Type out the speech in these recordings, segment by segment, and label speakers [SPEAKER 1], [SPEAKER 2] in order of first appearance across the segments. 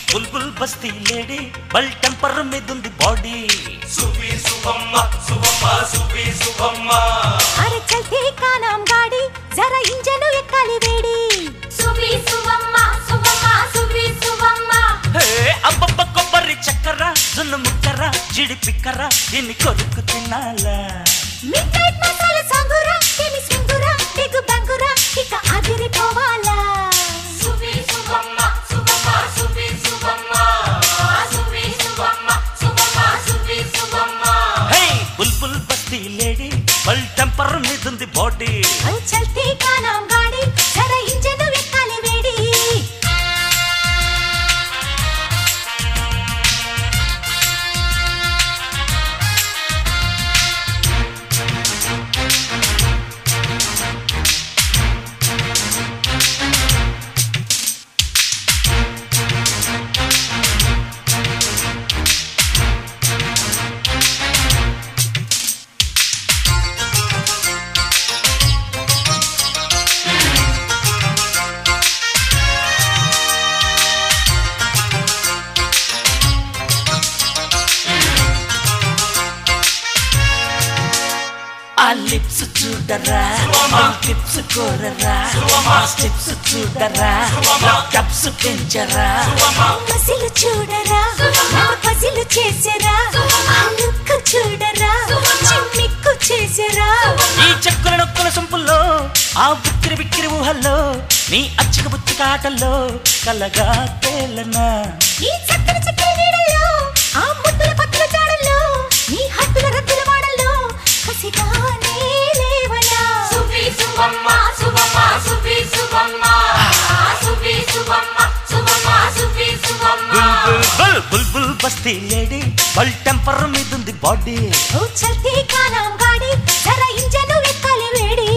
[SPEAKER 1] బుల్బుల్ బస్తీ లేడీ బల్ టెంపర్ మీదుంది బాడీ
[SPEAKER 2] సువి సువమ్మ సువమ్మ సువి సువమ్మ
[SPEAKER 3] అరే చల్తే కానాం గాడి జరా ఇంజను ఎక్కాలి వేడి సువి సువమ్మ సువమ్మ సువి సువమ్మ
[SPEAKER 1] హే అబ్బబ్బ కొబ్బరి చక్కర జున్ను ముక్కర జిడి పిక్కర దీన్ని కొరుకు తినాలా
[SPEAKER 3] మిడ్ నైట్ మసాలా సంగురా కెమి సింగురా బిగ్ బంగురా ఇక అదిరిపోవాలా సువి సువమ్మ సువమ్మ సువి సువమ్మ సువి సువమ్మ సువమ్మ సువి సువమ్మ
[SPEAKER 1] హే బుల్బుల్ బస్తీ లేడీ బల్ టెంపర్ మీదుంది బాడీ
[SPEAKER 3] అరే చల్తే కానాం గాడి జరా ఇంజను ఎక్కాలి వేడి
[SPEAKER 1] ఆ లిప్స్ చూడరా ఆ టిప్స్ కోరరా ఆ స్టెప్స్ చూడరా నా కప్స్ పెంచరా
[SPEAKER 3] మసిలు చూడరా నా పసిలు చేసరా ఆ లుక్ చూడరా చిమ్మిక్కు చేసరా
[SPEAKER 1] ఈ చెక్కుల నొక్కుల సొంపుల్లో ఆ బిక్కిరి బిక్కిరి ఊహల్లో నీ అచ్చిక బుచ్చిక ఆటల్లో కలగా తేలనా
[SPEAKER 3] ఈ చక్కని చక్కని నీడల్లో ఆ ముద్దుల పక్కల జాడల్లో నీ హద్దుల రద్దుల వాడల్లో కసిగానే లేవనా సువి సువమ్మ సువమ్మ సువి సువమ్మ సువి సువమ్మ సువమ్మ సువి సువమ్మ
[SPEAKER 1] బుల్ బుల్ బుల్ బుల్ బస్తీ లేడీ బల్ టెంపర్ మీదుంది బాడీ
[SPEAKER 3] ఓ చల్తే కానాం గాడి జరా ఇంజను ఎక్కాలి వేడి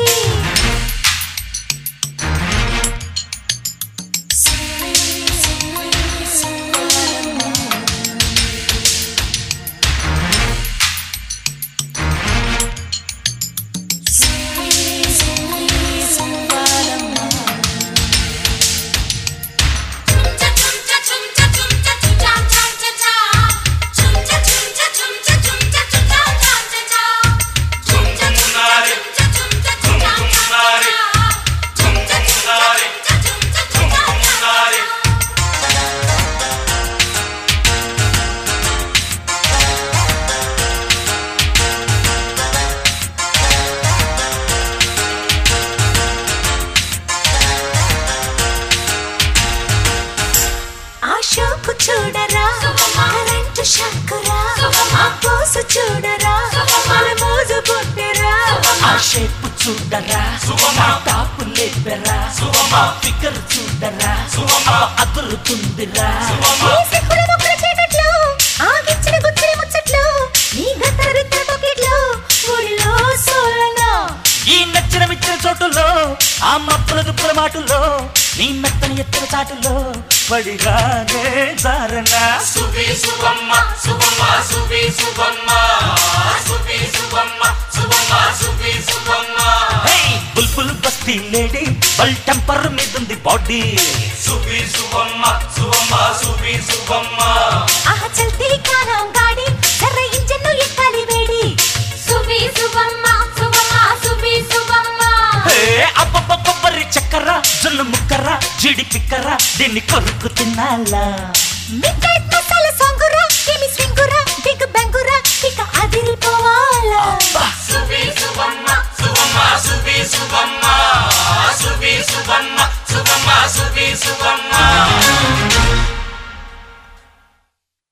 [SPEAKER 3] ఆ షోకు చూడరా కరెంటు షాకురా ఆ పోసు చూడరా మన మోజు పుట్టరా
[SPEAKER 1] ఆ షేప్ చూడరా నా టాపు లేపెరా ఆ ఫిగర్ చూడరా అబ్బ అదురుతుందిరా
[SPEAKER 3] ఈ సిక్కుల మొక్కల చీకట్లో ఆ గిచ్చిన గుచ్చిన ముచ్చట్లు నీ గత్తర రిత్తర పొకెట్లో ఊళ్ళో సోలనా
[SPEAKER 1] ఈ నచ్చిన మిచ్చిన చోటులో ఆ మప్పుల దుప్పుల మాటల్లో నీ మెత్తని ఎత్తిన చాటుల్లో పడిగానే జారనా
[SPEAKER 2] సువి సువమ్మ సువమ్మ సువి సువమ్మ సువి సువమ్మ సువమ్మ సువి సువమ్మ
[SPEAKER 1] హే బుల్బుల్ బస్తీ లేడీ బల్ టెంపర్ మీదుంది బాడీ
[SPEAKER 2] సువి సువమ్మ సువమ్మ సువి సువమ్మ
[SPEAKER 3] ఆహా చల్తే కానాం గాడి జర్ర ఇంజన్ను ఎక్కాలి వేడి సువి సువమ్మ సువమ్మ సువి సువమ్మ
[SPEAKER 1] హే అబ్బబ్బ కొబ్బరి చక్కర జొన్న ముక్కర జిడి పిక్కర దీన్ని కొరుకు తినాలా
[SPEAKER 3] మిడ్